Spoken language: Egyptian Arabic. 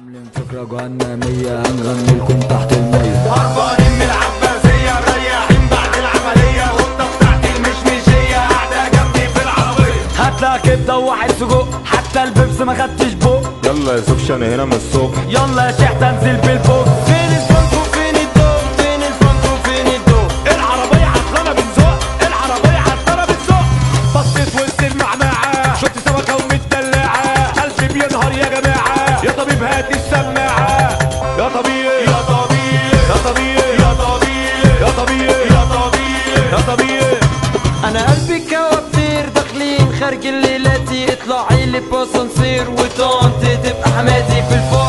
عاملين فكرة جهنمية هنغني لكم تحت المية هربانين من العباسية مريحين بعد العملية والقطة بتاعتي المشمشية قاعدة جنبي في العربية هاتلها كبدة وواحد سجق حتى البيبس ما خدتش بق يلا يا زوبش انا هنا من الصبح يلا يا شيخ تنزل بالبوك فين الفنك وفين الدوب فين الفنك وفين الدوب العربية عطلانة بنزق العربية عطلانة بنزق بصيت وسط المعمعة شفت سمكة ومدلعة قلبي بينهار يا جماعة يا طبيب هات السماعة يا طبيب يا طبيب يا طبيب يا طبيب يا طبيب يا طبيب يا طبيب انا قلبي كوافير داخلين خارج الليلاتي اطلعي لي باسانسير وطنط تبقى حماتي في الفوق